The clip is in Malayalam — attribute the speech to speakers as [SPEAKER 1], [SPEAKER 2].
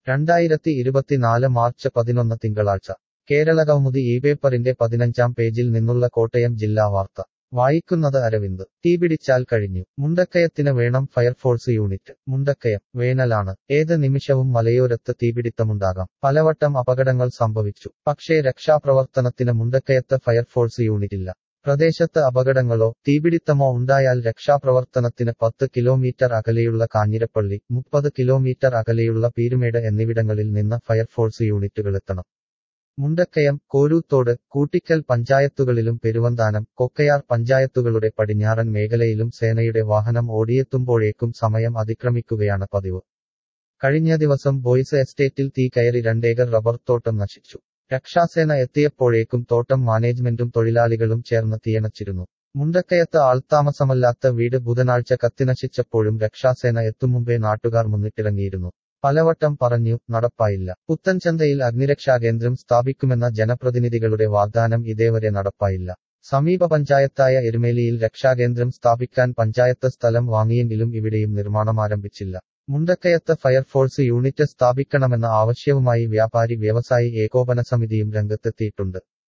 [SPEAKER 1] രണ്ടായിരത്തി ഇരുപത്തിനാല് മാർച്ച് പതിനൊന്ന് തിങ്കളാഴ്ച കേരള കൗമുദി ഈ പേപ്പറിന്റെ പതിനഞ്ചാം പേജിൽ നിന്നുള്ള കോട്ടയം ജില്ലാ വാർത്ത വായിക്കുന്നത് അരവിന്ദ് തീപിടിച്ചാൽ കഴിഞ്ഞു മുണ്ടക്കയത്തിന് വേണം ഫയർഫോഴ്സ് യൂണിറ്റ് മുണ്ടക്കയം വേനലാണ് ഏത് നിമിഷവും മലയോരത്ത് തീപിടിത്തമുണ്ടാകാം പലവട്ടം അപകടങ്ങൾ സംഭവിച്ചു പക്ഷേ രക്ഷാപ്രവർത്തനത്തിന് മുണ്ടക്കയത്ത് ഫയർഫോഴ്സ് യൂണിറ്റില്ല പ്രദേശത്ത് അപകടങ്ങളോ തീപിടിത്തമോ ഉണ്ടായാൽ രക്ഷാപ്രവർത്തനത്തിന് പത്ത് കിലോമീറ്റർ അകലെയുള്ള കാഞ്ഞിരപ്പള്ളി മുപ്പത് കിലോമീറ്റർ അകലെയുള്ള പീരുമേട് എന്നിവിടങ്ങളിൽ നിന്ന് ഫയർഫോഴ്സ് യൂണിറ്റുകളെത്തണം മുണ്ടക്കയം കോരൂത്തോട് കൂട്ടിക്കൽ പഞ്ചായത്തുകളിലും പെരുവന്താനം കൊക്കയാർ പഞ്ചായത്തുകളുടെ പടിഞ്ഞാറൻ മേഖലയിലും സേനയുടെ വാഹനം ഓടിയെത്തുമ്പോഴേക്കും സമയം അതിക്രമിക്കുകയാണ് പതിവ് കഴിഞ്ഞ ദിവസം ബോയ്സ് എസ്റ്റേറ്റിൽ തീ കയറി രണ്ടേക്കർ റബ്ബർ തോട്ടം നശിച്ചു രക്ഷാസേന എത്തിയപ്പോഴേക്കും തോട്ടം മാനേജ്മെന്റും തൊഴിലാളികളും ചേർന്ന് തീയണച്ചിരുന്നു മുണ്ടക്കയത്ത് ആൾത്താമസമല്ലാത്ത വീട് ബുധനാഴ്ച കത്തിനശിച്ചപ്പോഴും രക്ഷാസേന എത്തുമുമ്പേ നാട്ടുകാർ മുന്നിട്ടിറങ്ങിയിരുന്നു പലവട്ടം പറഞ്ഞു നടപ്പായില്ല പുത്തൻചന്തയിൽ അഗ്നിരക്ഷാകേന്ദ്രം സ്ഥാപിക്കുമെന്ന ജനപ്രതിനിധികളുടെ വാഗ്ദാനം ഇതേവരെ നടപ്പായില്ല സമീപ പഞ്ചായത്തായ എരുമേലിയിൽ രക്ഷാകേന്ദ്രം സ്ഥാപിക്കാൻ പഞ്ചായത്ത് സ്ഥലം വാങ്ങിയെങ്കിലും ഇവിടെയും നിർമ്മാണം ആരംഭിച്ചില്ല മുണ്ടക്കയത്ത് ഫയർഫോഴ്സ് യൂണിറ്റ് സ്ഥാപിക്കണമെന്ന ആവശ്യവുമായി വ്യാപാരി വ്യവസായി ഏകോപന സമിതിയും രംഗത്തെത്തിയിട്ടുണ്ട്